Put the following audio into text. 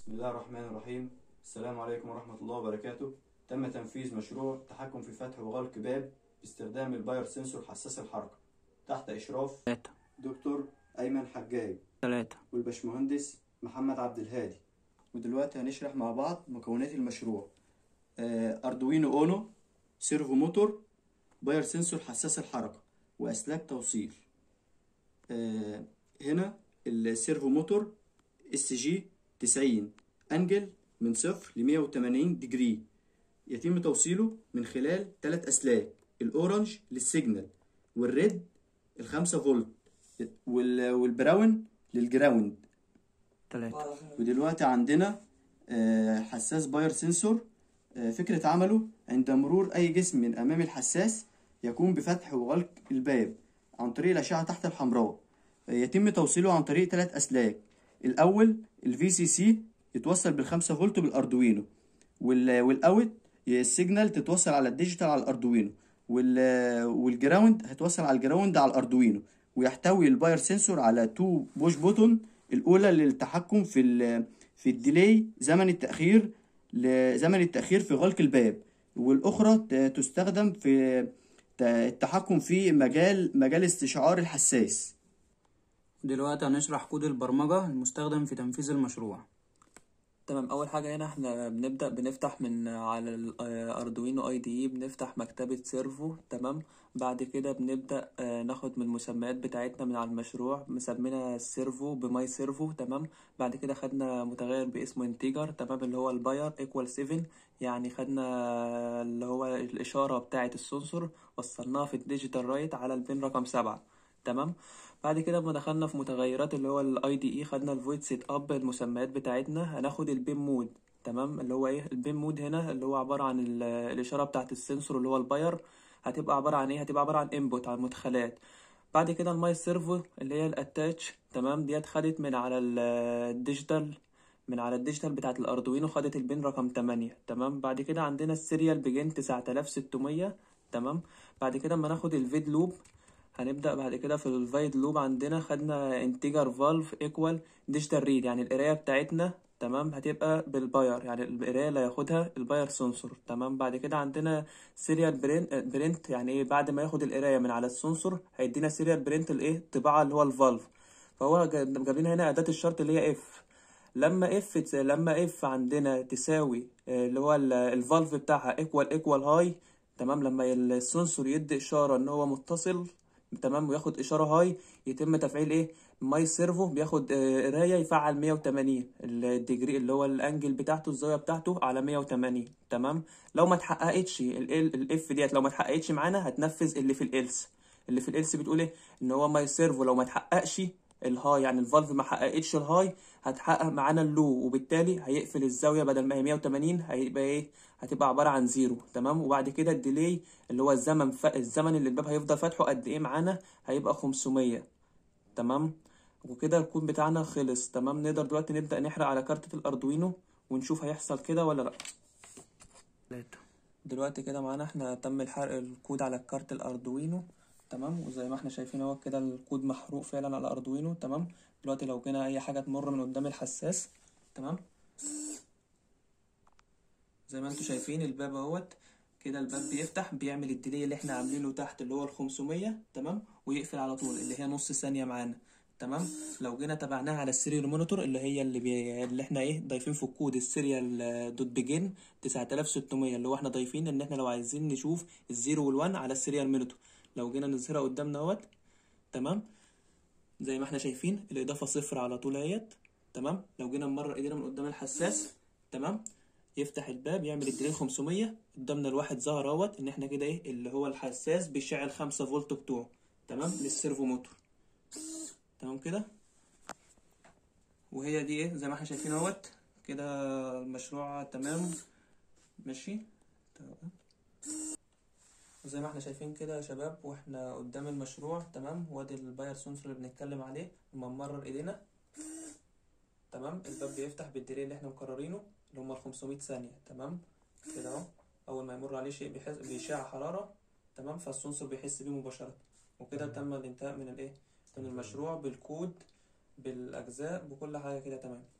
بسم الله الرحمن الرحيم السلام عليكم ورحمة الله وبركاته تم تنفيذ مشروع تحكم في فتح وغلق باب باستخدام الباير سنسور حساس الحركة تحت إشراف تلاتة دكتور أيمن حجاج تلاتة والبشمهندس محمد عبد الهادي ودلوقتي هنشرح مع بعض مكونات المشروع آه، أردوينو أونو سيرفو موتور باير سنسور حساس الحركة وأسلاك توصيل آه، هنا السيرفو موتور اس جي 90 انجل من صفر ل 180 ديجري يتم توصيله من خلال ثلاث اسلاك الاورنج للسيجنال والريد الخمسة فولت وال- والبراون للجراوند تلاتة ودلوقتي عندنا آه، حساس باير سنسور آه، فكرة عمله عند مرور أي جسم من أمام الحساس يقوم بفتح وغلق الباب عن طريق الأشعة تحت الحمراء آه، يتم توصيله عن طريق ثلاث أسلاك الأول ال VCC يتوصل بالخمسة فولت بالأردوينو وال والأوت السيجنال تتوصل على الديجيتال على الأردوينو وال والجراوند هتوصل على الجراوند على الأردوينو ويحتوي الباير سنسور على تو بوش بوتون الأولى للتحكم في ال في الديلي زمن التأخير لزمن التأخير في غلق الباب والأخرى ت- تستخدم في ت- التحكم في مجال مجال استشعار الحساس دلوقتي هنشرح كود البرمجة المستخدم في تنفيذ المشروع تمام اول حاجه هنا احنا بنبدا بنفتح من على الاردوينو اي دي اي بنفتح مكتبه سيرفو تمام بعد كده بنبدا آه، ناخد من المسميات بتاعتنا من على المشروع مسمينا السيرفو بماي سيرفو تمام بعد كده خدنا متغير باسمه انتيجر تمام اللي هو الباير ايكوال 7 يعني خدنا اللي هو الاشاره بتاعه السنسور وصلناها في الديجيتال رايت على البين رقم 7 تمام بعد كده لما دخلنا في متغيرات اللي هو الاي دي اي خدنا الفويد سيت اب المسميات بتاعتنا هناخد البين مود تمام اللي هو ايه البين مود هنا اللي هو عباره عن ال- الاشاره بتاعه السنسور اللي هو الباير هتبقى عباره عن ايه هتبقى عباره عن انبوت عن مدخلات بعد كده الماي سيرفو اللي هي الاتاتش تمام ديت خدت من على ال- الديجيتال من على الديجيتال بتاعت الاردوينو خدت البين رقم 8 تمام بعد كده عندنا السيريال بجين 9600 تمام بعد كده اما ناخد الفيد لوب هنبدأ بعد كده في الفايد لوب عندنا خدنا انتجر فالف ايكوال ديجيتال ريد يعني القراية بتاعتنا تمام هتبقى بالباير يعني القراية اللي هياخدها الباير سنسور تمام بعد كده عندنا سيريال برينت برينت يعني ايه بعد ما ياخد القراية من على السنسور هيدينا سيريال برينت الايه الطباعة اللي هو الفالف فهو جا- جاب لنا هنا أداة الشرط اللي هي اف لما اف تس- لما اف عندنا تساوي آه، اللي هو ال- الفالف بتاعها ايكوال ايكوال هاي تمام لما السنسور يدي اشاره ان هو متصل تمام وياخد اشاره هاي يتم تفعيل ايه ماي سيرفو بياخد آه، قرايه يفعل 180 الديجري اللي هو الانجل بتاعته الزاويه بتاعته على 180 تمام لو ما اتحققتش الاف ديت لو ما اتحققتش معانا هتنفذ اللي في الالس اللي في الالس بتقول ايه ان هو ماي سيرفو لو ما اتحققش الهاي يعني الفالف ما حققتش الهاي هتحقق معانا اللو وبالتالي هيقفل الزاويه بدل ما هي 180 هيبقى ايه هتبقى عباره عن زيرو تمام وبعد كده الديلي اللي هو الزمن ف... الزمن اللي الباب هيفضل فاتحه قد ايه معانا هيبقى 500 تمام وكده الكود بتاعنا خلص تمام نقدر دلوقتي نبدا نحرق على كارتة الاردوينو ونشوف هيحصل كده ولا لا تلاتة دلوقتي كده معانا احنا تم الحرق الكود على الكارت الاردوينو تمام وزي ما احنا شايفين اهو كده الكود محروق فعلا على الاردوينو تمام دلوقتي لو جينا اي حاجه تمر من قدام الحساس تمام زي ما انتوا شايفين الباب اهوت كده الباب بيفتح بيعمل الديلي اللي احنا عاملينه تحت اللي هو ال 500 تمام ويقفل على طول اللي هي نص ثانيه معانا تمام لو جينا تابعناها على السيريال مونيتور اللي هي اللي, بي... اللي احنا ايه ضايفين في الكود السيريال آه، دوت بيجن 9600 اللي هو احنا ضايفين ان احنا لو عايزين نشوف الزيرو والوان على السيريال مونيتور لو جينا نظهرها قدامنا اهوت تمام زي ما احنا شايفين الاضافه صفر على طول اهيت تمام لو جينا نمرر ايدينا من قدام الحساس تمام يفتح الباب يعمل الدليل 500 قدامنا الواحد ظهر اهوت ان احنا كده ايه اللي هو الحساس بيشعل 5 فولت بتوعه تمام للسيرفو موتور تمام كده وهي دي ايه زي ما احنا شايفين اهوت كده المشروع تمام ماشي تمام وزي ما احنا شايفين كده يا شباب واحنا قدام المشروع تمام وادي الباير سنسور اللي بنتكلم عليه لما نمرر ايدينا تمام الباب بيفتح بالديلي اللي احنا مقررينه اللي هم ال 500 ثانية تمام كده اهو اول ما يمر عليه شيء بيحس بيشع حرارة تمام فالسنسور بيحس بيه مباشرة وكده تم الانتهاء من الايه من المشروع بالكود بالاجزاء بكل حاجة كده تمام